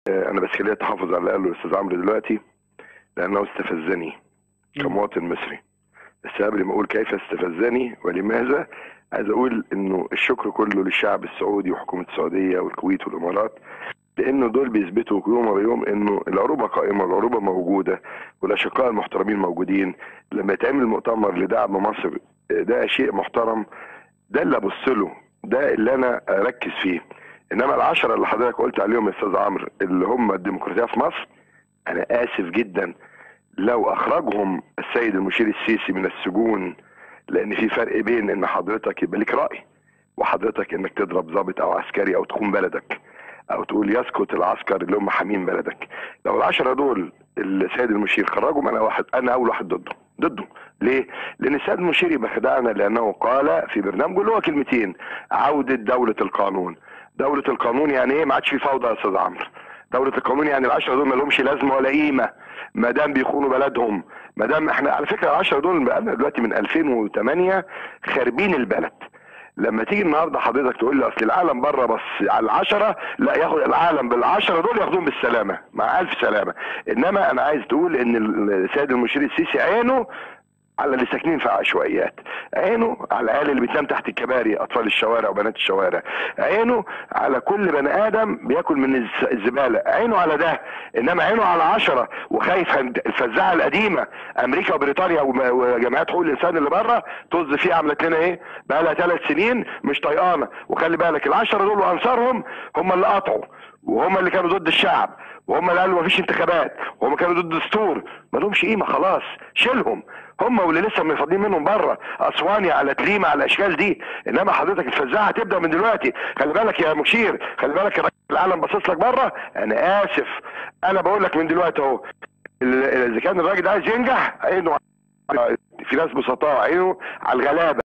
انا بس خليها تحافظ على اللي قاله الاستاذ عمرو دلوقتي لانه استفزني كمواطن مصري بس قبل ما اقول كيف استفزني ولماذا عايز اقول انه الشكر كله للشعب السعودي وحكومه السعوديه والكويت والامارات لانه دول بيثبتوا يوم ورا يوم انه العروبه قائمه العروبه موجوده والاشقاء المحترمين موجودين لما يتعمل مؤتمر لدعم مصر ده شيء محترم ده اللي ابص له ده اللي انا اركز فيه انما العشره اللي حضرتك قلت عليهم يا استاذ عمرو اللي هم الديمقراطيه في مصر انا اسف جدا لو اخرجهم السيد المشير السيسي من السجون لان في فرق بين ان حضرتك يبقى لك راي وحضرتك انك تضرب ضابط او عسكري او تخون بلدك او تقول يسكت العسكر اللي هم حامين بلدك لو العشره دول السيد المشير خرجهم انا واحد انا اول واحد ضده ضده ليه؟ لان السيد المشير يبقى خدعنا لانه قال في برنامجه اللي هو كلمتين عوده دوله القانون دولة القانون يعني ايه ما عادش في فوضى يا استاذ عمرو دولة القانون يعني العشرة دول ما لهمش لازمة ولا قيمة ما دام بيخونوا بلدهم ما دام احنا على فكرة العشرة دول بقالنا دلوقتي من 2008 خاربين البلد لما تيجي النهارده حضرتك تقول لي اصل العالم بره بس على العشرة لا ياخد العالم بالعشرة دول ياخدوهم بالسلامة مع الف سلامة انما انا عايز تقول ان السيد المشير السيسي عينه على اللي ساكنين في عشوائيات عينه على العيال اللي بتنام تحت الكباري اطفال الشوارع وبنات الشوارع عينه على كل بني ادم بياكل من الزباله عينه على ده انما عينه على عشرة وخايف الفزاعه القديمه امريكا وبريطانيا وجمعيات حقوق الانسان اللي بره طز فيه عملت لنا ايه بقى لها ثلاث سنين مش طيقانه وخلي بالك العشرة دول وانصارهم هم اللي قطعوا وهم اللي كانوا ضد الشعب وهم اللي قالوا مفيش انتخابات وهم كانوا ضد الدستور ما لهمش قيمه خلاص شيلهم هم واللي لسه مفضلين منهم بره اسوانيا على تليمة على الاشكال دي انما حضرتك الفزاعه هتبدا من دلوقتي خلي بالك يا مشير خلي بالك يا العالم باصص لك بره انا اسف انا بقول لك من دلوقتي اهو اذا كان الراجل ده عايز ينجح عينه في ناس بسطاء عينه على الغلابه